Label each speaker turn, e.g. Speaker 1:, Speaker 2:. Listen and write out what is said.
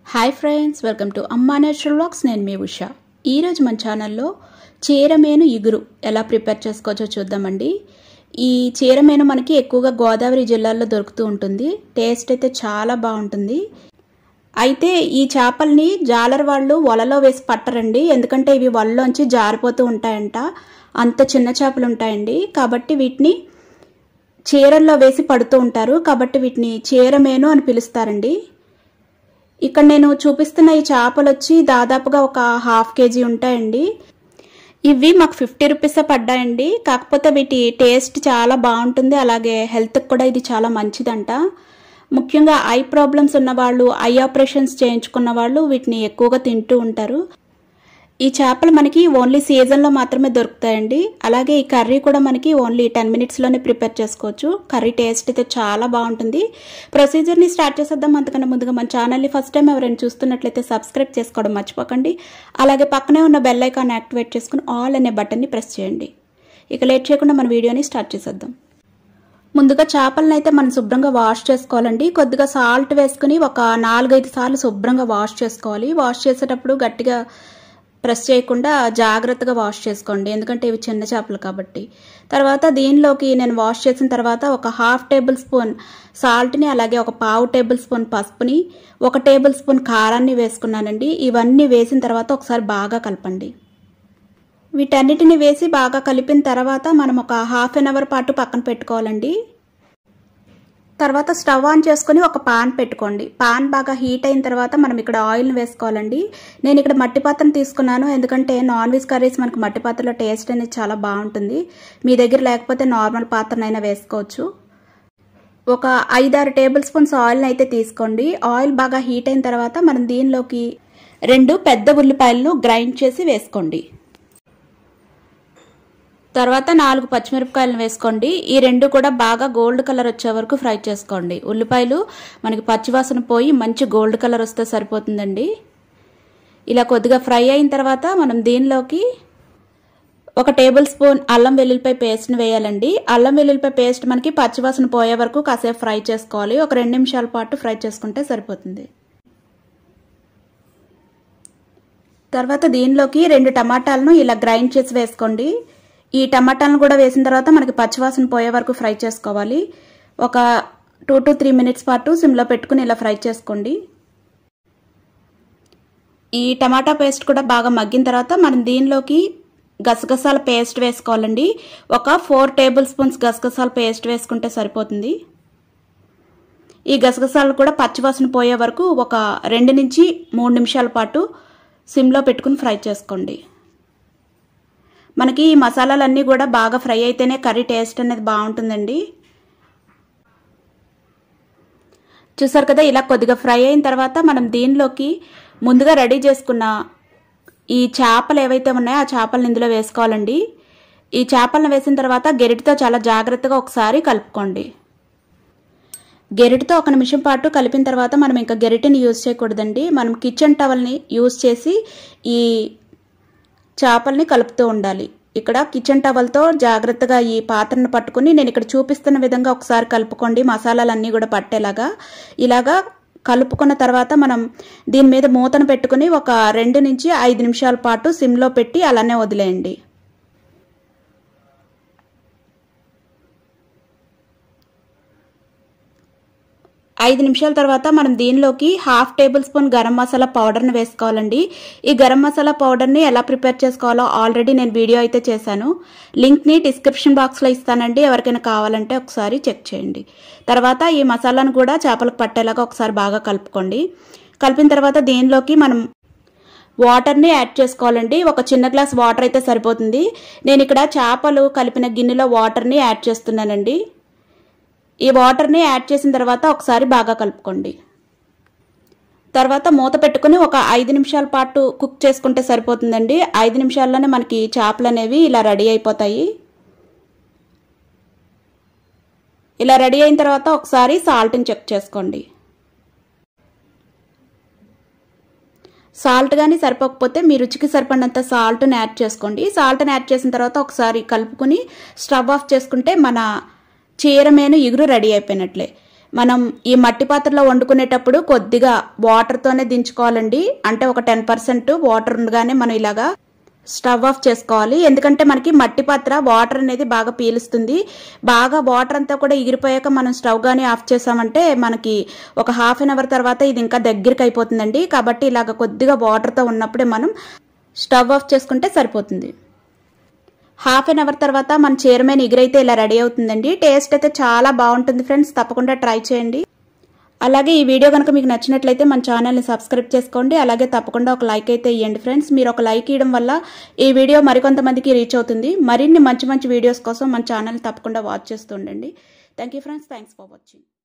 Speaker 1: hi friends welcome to Amma natural vlogs నేను మీ ఉష ఈరోజు మన ఛానల్లో చీరమేను ఇగురు ఎలా ప్రిపేర్ చేసుకోవచ్చో చూద్దామండి ఈ చీరమేను మనకి ఎక్కువగా గోదావరి జిల్లాల్లో దొరుకుతూ ఉంటుంది టేస్ట్ అయితే చాలా బాగుంటుంది అయితే ఈ చేపల్ని జాలర్ వాళ్ళు వలలో వేసి పట్టరండి ఎందుకంటే ఇవి వలలోంచి జారిపోతూ ఉంటాయంట అంత చిన్న చేపలు ఉంటాయండి కాబట్టి వీటిని చీరల్లో వేసి పడుతూ ఉంటారు కాబట్టి వీటిని చీరమేను అని పిలుస్తారండి ఇక్కడ నేను చూపిస్తున్న ఈ చేపలు వచ్చి దాదాపుగా ఒక హాఫ్ కేజీ ఉంటాయండి ఇవి మాకు ఫిఫ్టీ రూపీసే పడ్డాయండి కాకపోతే వీటి టేస్ట్ చాలా బాగుంటుంది అలాగే హెల్త్కి కూడా ఇది చాలా మంచిదంట ముఖ్యంగా ఐ ప్రాబ్లమ్స్ ఉన్న వాళ్ళు ఐ ఆపరేషన్స్ చేయించుకున్న వాళ్ళు వీటిని ఎక్కువగా తింటూ ఉంటారు ఈ చేపలు మనకి ఓన్లీ సీజన్లో మాత్రమే దొరుకుతాయండి అలాగే ఈ కర్రీ కూడా మనకి ఓన్లీ టెన్ మినిట్స్లోనే ప్రిపేర్ చేసుకోవచ్చు కర్రీ టేస్ట్ అయితే చాలా బాగుంటుంది ప్రొసీజర్ని స్టార్ట్ చేసేద్దాం అంతకన్నా ముందుగా మన ఛానల్ని ఫస్ట్ టైం ఎవరైనా చూస్తున్నట్లయితే సబ్స్క్రైబ్ చేసుకోవడం మర్చిపోకండి అలాగే పక్కనే ఉన్న బెల్ ఐకాన్ యాక్టివేట్ చేసుకుని ఆల్ అనే బటన్ని ప్రెస్ చేయండి ఇక లేట్ చేయకుండా మన వీడియోని స్టార్ట్ చేసేద్దాం ముందుగా చేపలను అయితే మనం శుభ్రంగా వాష్ చేసుకోవాలండి కొద్దిగా సాల్ట్ వేసుకుని ఒక నాలుగైదు సార్లు శుభ్రంగా వాష్ చేసుకోవాలి వాష్ చేసేటప్పుడు గట్టిగా ప్రెస్ చేయకుండా జాగ్రత్తగా వాష్ చేసుకోండి ఎందుకంటే ఇవి చిన్న చేపలు కాబట్టి తర్వాత దీనిలోకి నేను వాష్ చేసిన తర్వాత ఒక హాఫ్ టేబుల్ స్పూన్ సాల్ట్ని అలాగే ఒక పావు టేబుల్ స్పూన్ పసుపుని ఒక టేబుల్ స్పూన్ కారాన్ని వేసుకున్నానండి ఇవన్నీ వేసిన తర్వాత ఒకసారి బాగా కలపండి వీటన్నిటిని వేసి బాగా కలిపిన తర్వాత మనం ఒక హాఫ్ అన్ అవర్ పాటు పక్కన పెట్టుకోవాలండి తర్వాత స్టవ్ ఆన్ చేసుకుని ఒక పాన్ పెట్టుకోండి పాన్ బాగా హీట్ అయిన తర్వాత మనం ఇక్కడ ఆయిల్ని వేసుకోవాలండి నేను ఇక్కడ మట్టి పాత్రను తీసుకున్నాను ఎందుకంటే నాన్ వెజ్ కర్రీస్ మనకు మట్టి పాత్రలో టేస్ట్ అనేది చాలా బాగుంటుంది మీ దగ్గర లేకపోతే నార్మల్ పాత్రనైనా వేసుకోవచ్చు ఒక ఐదారు టేబుల్ స్పూన్స్ ఆయిల్ని అయితే తీసుకోండి ఆయిల్ బాగా హీట్ అయిన తర్వాత మనం దీనిలోకి రెండు పెద్ద ఉల్లిపాయలను గ్రైండ్ చేసి వేసుకోండి తర్వాత నాలుగు పచ్చిమిరపకాయలను వేసుకోండి ఈ రెండు కూడా బాగా గోల్డ్ కలర్ వచ్చే వరకు ఫ్రై చేసుకోండి ఉల్లిపాయలు మనకి పచ్చివాసన పోయి మంచి గోల్డ్ కలర్ వస్తే సరిపోతుందండి ఇలా కొద్దిగా ఫ్రై అయిన తర్వాత మనం దీనిలోకి ఒక టేబుల్ స్పూన్ అల్లం వెల్లుల్లిపాయ పేస్ట్ని వేయాలండి అల్లం వెల్లుల్లిపాయ పేస్ట్ మనకి పచ్చివాసన పోయే వరకు కాసేపు ఫ్రై చేసుకోవాలి ఒక రెండు నిమిషాల పాటు ఫ్రై చేసుకుంటే సరిపోతుంది తర్వాత దీనిలోకి రెండు టమాటాలను ఇలా గ్రైండ్ చేసి వేసుకోండి ఈ టమాటాలను కూడా వేసిన తర్వాత మనకి పచ్చివాసన పోయే వరకు ఫ్రై చేసుకోవాలి ఒక టూ టు త్రీ మినిట్స్ పాటు సిమ్లో పెట్టుకుని ఇలా ఫ్రై చేసుకోండి ఈ టమాటా పేస్ట్ కూడా బాగా మగ్గిన తర్వాత మనం దీనిలోకి గసగసాల పేస్ట్ వేసుకోవాలండి ఒక ఫోర్ టేబుల్ స్పూన్స్ గసగసాల పేస్ట్ వేసుకుంటే సరిపోతుంది ఈ గసగసాలు కూడా పచ్చివాసన పోయే వరకు ఒక రెండు నుంచి మూడు నిమిషాల పాటు సిమ్లో పెట్టుకుని ఫ్రై చేసుకోండి మనకి ఈ మసాలాలన్నీ కూడా బాగా ఫ్రై అయితేనే కర్రీ టేస్ట్ అనేది బాగుంటుందండి చూసారు కదా ఇలా కొద్దిగా ఫ్రై అయిన తర్వాత మనం దీనిలోకి ముందుగా రెడీ చేసుకున్న ఈ చేపలు ఏవైతే ఉన్నాయో ఆ చేపలను ఇందులో వేసుకోవాలండి ఈ చేపలను వేసిన తర్వాత గెరిటితో చాలా జాగ్రత్తగా ఒకసారి కలుపుకోండి గెరిటితో ఒక నిమిషం పాటు కలిపిన తర్వాత మనం ఇంకా గెరిటిని యూజ్ చేయకూడదండి మనం కిచెన్ టవల్ని యూజ్ చేసి ఈ చేపల్ని కలుపుతూ ఉండాలి ఇక్కడ కిచెన్ టవల్తో జాగ్రత్తగా ఈ పాత్రను పట్టుకుని నేను ఇక్కడ చూపిస్తున్న విధంగా ఒకసారి కలుపుకోండి మసాలాలన్నీ కూడా పట్టేలాగా ఇలాగా కలుపుకున్న తర్వాత మనం దీని మీద మూతను పెట్టుకుని ఒక రెండు నుంచి ఐదు నిమిషాల పాటు సిమ్లో పెట్టి అలానే వదిలేయండి ఐదు నిమిషాల తర్వాత మనం దీనిలోకి half tablespoon garam masala పౌడర్ని వేసుకోవాలండి ఈ గరం మసాలా పౌడర్ని ఎలా ప్రిపేర్ చేసుకోవాలో ఆల్రెడీ నేను వీడియో అయితే చేశాను లింక్ని డిస్క్రిప్షన్ బాక్స్లో ఇస్తానండి ఎవరికైనా కావాలంటే ఒకసారి చెక్ చేయండి తర్వాత ఈ మసాలాను కూడా చేపలకు పట్టేలాగా ఒకసారి బాగా కలుపుకోండి కలిపిన తర్వాత దీనిలోకి మనం వాటర్ని యాడ్ చేసుకోవాలండి ఒక చిన్న గ్లాస్ వాటర్ అయితే సరిపోతుంది నేను ఇక్కడ చేపలు కలిపిన గిన్నెలో వాటర్ని యాడ్ చేస్తున్నానండి ఈ వాటర్ని యాడ్ చేసిన తర్వాత ఒకసారి బాగా కలుపుకోండి తర్వాత మూత పెట్టుకుని ఒక ఐదు నిమిషాల పాటు కుక్ చేసుకుంటే సరిపోతుందండి ఐదు నిమిషాల్లోనే మనకి చేపలు అనేవి ఇలా రెడీ అయిపోతాయి ఇలా రెడీ అయిన తర్వాత ఒకసారి సాల్ట్ని చెక్ చేసుకోండి సాల్ట్ కానీ సరిపోకపోతే మీ రుచికి సరిపడినంత సాల్ట్ని యాడ్ చేసుకోండి సాల్ట్ని యాడ్ చేసిన తర్వాత ఒకసారి కలుపుకుని స్టవ్ ఆఫ్ చేసుకుంటే మన చీరమేను ఇగురు రెడీ అయిపోయినట్లే మనం ఈ మట్టి పాత్రలో వండుకునేటప్పుడు కొద్దిగా వాటర్తోనే దించుకోవాలండి అంటే ఒక టెన్ పర్సెంట్ వాటర్ ఉండగానే మనం ఇలాగా స్టవ్ ఆఫ్ చేసుకోవాలి ఎందుకంటే మనకి మట్టి పాత్ర వాటర్ అనేది బాగా పీలుస్తుంది బాగా వాటర్ అంతా కూడా ఎగిరిపోయాక మనం స్టవ్ కానీ ఆఫ్ చేసామంటే మనకి ఒక హాఫ్ అన్ అవర్ తర్వాత ఇది ఇంకా దగ్గరికి అయిపోతుందండి కాబట్టి ఇలాగ కొద్దిగా వాటర్తో ఉన్నప్పుడే మనం స్టవ్ ఆఫ్ చేసుకుంటే సరిపోతుంది హాఫ్ అన్ అవర్ తర్వాత మన చీరమైన ఎగురైతే ఇలా రెడీ అవుతుందండి టేస్ట్ అయితే చాలా బాగుంటుంది ఫ్రెండ్స్ తప్పకుండా ట్రై చేయండి అలాగే ఈ వీడియో కనుక మీకు నచ్చినట్లయితే మన ఛానల్ని సబ్స్క్రైబ్ చేసుకోండి అలాగే తప్పకుండా ఒక లైక్ అయితే ఇవ్వండి ఫ్రెండ్స్ మీరు ఒక లైక్ ఇవ్వడం వల్ల ఈ వీడియో మరికొంతమందికి రీచ్ అవుతుంది మరిన్ని మంచి మంచి వీడియోస్ కోసం మన ఛానల్ తప్పకుండా వాచ్ చేస్తూ ఉండండి thank you friends thanks for watching